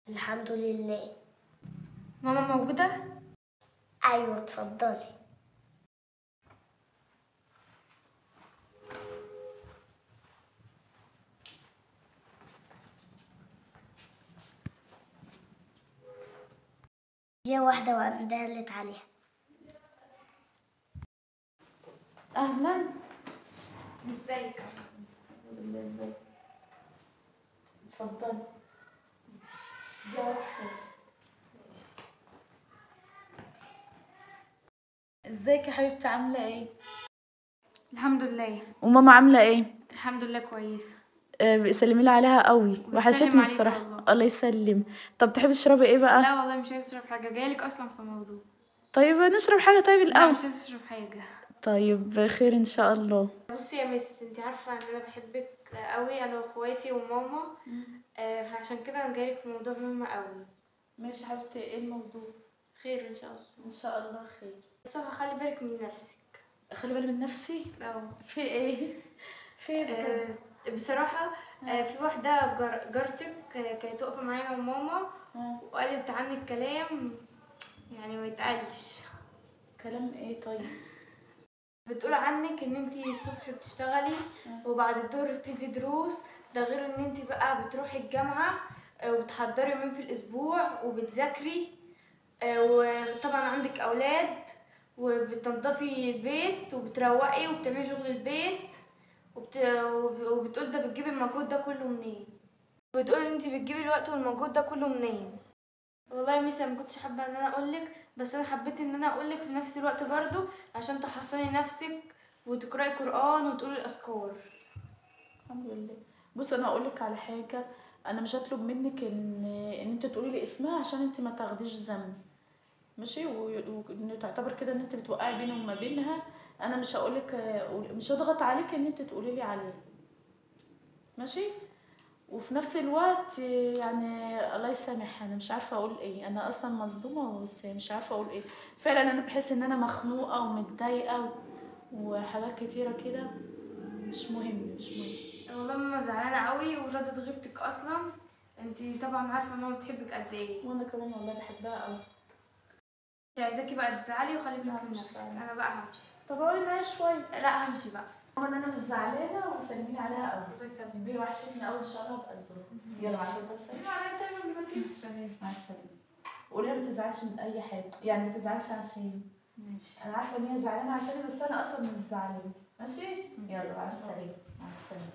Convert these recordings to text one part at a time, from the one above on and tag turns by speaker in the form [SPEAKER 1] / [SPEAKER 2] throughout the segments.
[SPEAKER 1] الحمد لله
[SPEAKER 2] ماما موجودة؟
[SPEAKER 1] ايوه اتفضلي دي واحدة وأندهلت عليها
[SPEAKER 2] أهلا ازيك؟ الحمد لله ازيك؟ اتفضلي دي واحدة بس ازيك يا حبيبتي عاملة ايه؟
[SPEAKER 3] الحمد لله
[SPEAKER 2] وماما عاملة ايه؟
[SPEAKER 3] الحمد لله كويسة
[SPEAKER 2] آه، سلمي لي عليها قوي وحشتني
[SPEAKER 3] عليك
[SPEAKER 2] بصراحة
[SPEAKER 3] والله.
[SPEAKER 2] الله يسلم طب تحبي تشربي ايه بقى؟
[SPEAKER 3] لا والله مش عايزة اشرب حاجة جايلك اصلا في موضوع
[SPEAKER 2] طيب نشرب حاجة طيب
[SPEAKER 3] لا
[SPEAKER 2] الأول
[SPEAKER 3] مش عايزة اشرب حاجة
[SPEAKER 2] طيب خير ان شاء الله
[SPEAKER 3] بصي يا مس انت عارفة ان انا بحبك قوي انا واخواتي وماما آه فعشان كده انا جايلك في موضوع مهم قوي
[SPEAKER 2] ماشي حبيبتي ايه الموضوع؟
[SPEAKER 3] خير ان شاء الله
[SPEAKER 2] ان شاء الله خير
[SPEAKER 3] بس هو خلي بالك من نفسك
[SPEAKER 2] خلي بالي من نفسي
[SPEAKER 3] اه
[SPEAKER 2] في ايه؟ في ايه بجد؟
[SPEAKER 3] آه، بصراحة آه في واحدة جار جارتك آه، كانت واقفة معانا وماما
[SPEAKER 2] آه.
[SPEAKER 3] وقالت عنك كلام يعني ما يتقالش
[SPEAKER 2] كلام ايه طيب؟
[SPEAKER 3] بتقول عنك ان انتي الصبح بتشتغلي وبعد الظهر بتدي دروس ده غير ان انتي بقى بتروحي الجامعة آه، وبتحضري يومين في الاسبوع وبتذاكري آه، وطبعا عندك اولاد وبتنضفي البيت وبتروقي وبتعملي شغل البيت وبت... وب- وبتقول ده بتجيبي المجهود ده كله منين بتقول ان انتي بتجيبي الوقت والمجهود ده كله منين والله يا ميسا ما كنتش حابه ان انا اقولك بس انا حبيت ان انا اقولك في نفس الوقت برضو عشان تحصني نفسك وتقراي قران وتقولي الاذكار
[SPEAKER 2] الحمد لله بص انا اقول لك على حاجه انا مش هطلب منك ان ان انت تقولي لي اسمها عشان انت ما تاخديش ذنب ماشي و- وان تعتبر كده ان انت بتوقعي بيني وما بينها انا مش هقول لك مش هضغط عليك ان انت تقولي لي عليه ماشي وفي نفس الوقت يعني الله يسامحها انا مش عارفه اقول ايه انا اصلا مصدومه بس مش عارفه اقول ايه فعلا انا بحس ان انا مخنوقه ومتضايقه وحاجات كتيره كده مش مهم مش مهم
[SPEAKER 3] والله ماما زعلانه قوي وردت غيبتك اصلا انتي طبعا عارفه ماما بتحبك قد ايه
[SPEAKER 2] وانا كمان والله بحبها قوي
[SPEAKER 3] مش عايزاكي بقى تزعلي وخلي
[SPEAKER 2] لا،
[SPEAKER 3] بالك من
[SPEAKER 2] مش
[SPEAKER 3] نفسك
[SPEAKER 2] زعلانة.
[SPEAKER 3] انا بقى همشي
[SPEAKER 2] طب اقعدي معايا شويه
[SPEAKER 3] لا همشي بقى
[SPEAKER 2] طبعا انا مش زعلانه وسلمي عليها قوي
[SPEAKER 3] الله يسلمك
[SPEAKER 2] البي وحشتني قوي ان شاء الله ابقى ازورها يلا عشان طب سلمي عليها دايما لما تيجي مع السلامه قولي لها ما تزعلش من اي حاجه يعني ما تزعلش عشان
[SPEAKER 3] ماشي
[SPEAKER 2] انا عارفه ان هي زعلانه عشاني بس انا اصلا مش زعلانه ماشي يلا مع السلامه مع السلامه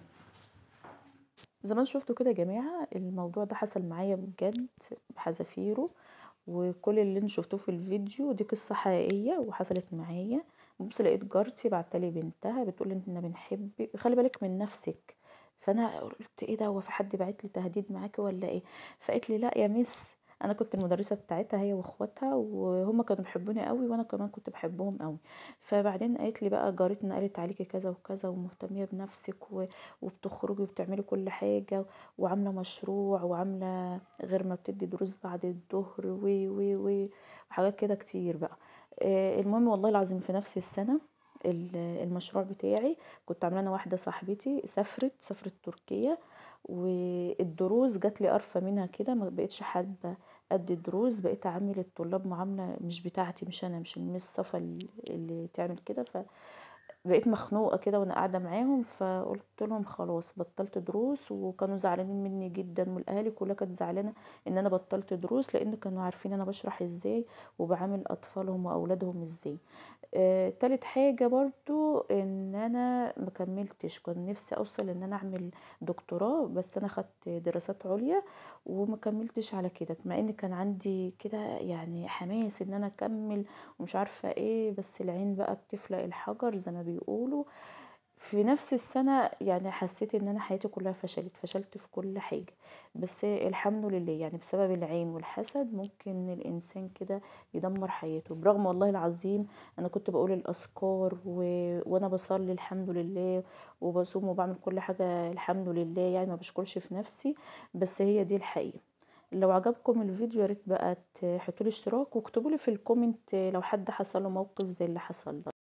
[SPEAKER 2] زي ما انتوا شفتوا كده يا جماعه الموضوع ده حصل معايا بجد بحذافيره وكل اللي انتوا شفتوه في الفيديو دي قصه حقيقيه وحصلت معايا بص لقيت جارتي بعتلي بنتها بتقول ان احنا بنحبك خلي بالك من نفسك فانا قلت ايه ده هو في حد بعت لي تهديد معاكي ولا ايه فقالت لي لا يا مس انا كنت المدرسه بتاعتها هي واخواتها وهم كانوا بيحبوني قوي وانا كمان كنت بحبهم قوي فبعدين قالت لي بقى جارتنا قالت عليكي كذا وكذا ومهتميه بنفسك و... وبتخرجي وبتعملي كل حاجه وعامله مشروع وعامله غير ما بتدي دروس بعد الظهر و و و وحاجات كده كتير بقى آه، المهم والله العظيم في نفس السنه ال- المشروع بتاعي كنت عامله انا واحده صاحبتي سافرت سافرت تركيا والدروس جات لي قرفه منها كده ما بقتش حابه ادي الدروس بقيت اعامل الطلاب معامله مش بتاعتي مش انا مش المس صفا اللي- اللي تعمل كده ف بقيت مخنوقه كده وانا قاعده معاهم فقلت لهم خلاص بطلت دروس وكانوا زعلانين مني جدا والاهالي كلها كانت زعلانه ان انا بطلت دروس لان كانوا عارفين انا بشرح ازاي وبعامل اطفالهم واولادهم ازاي آه، تالت حاجة برضو ان انا مكملتش كان نفسي اوصل ان انا اعمل دكتوراه بس انا خدت دراسات عليا ومكملتش على كده مع ان كان عندي كده يعني حماس ان انا اكمل ومش عارفة ايه بس العين بقى بتفلق الحجر زي ما بيقولوا في نفس السنة يعني حسيت ان انا حياتي كلها فشلت فشلت في كل حاجة بس الحمد لله يعني بسبب العين والحسد ممكن الانسان كده يدمر حياته برغم والله العظيم انا كنت بقول الاذكار و... وانا بصلي الحمد لله وبصوم وبعمل كل حاجة الحمد لله يعني ما بشكرش في نفسي بس هي دي الحقيقة لو عجبكم الفيديو يا ريت بقى تحطوا لي اشتراك واكتبوا لي في الكومنت لو حد حصل له موقف زي اللي حصل ده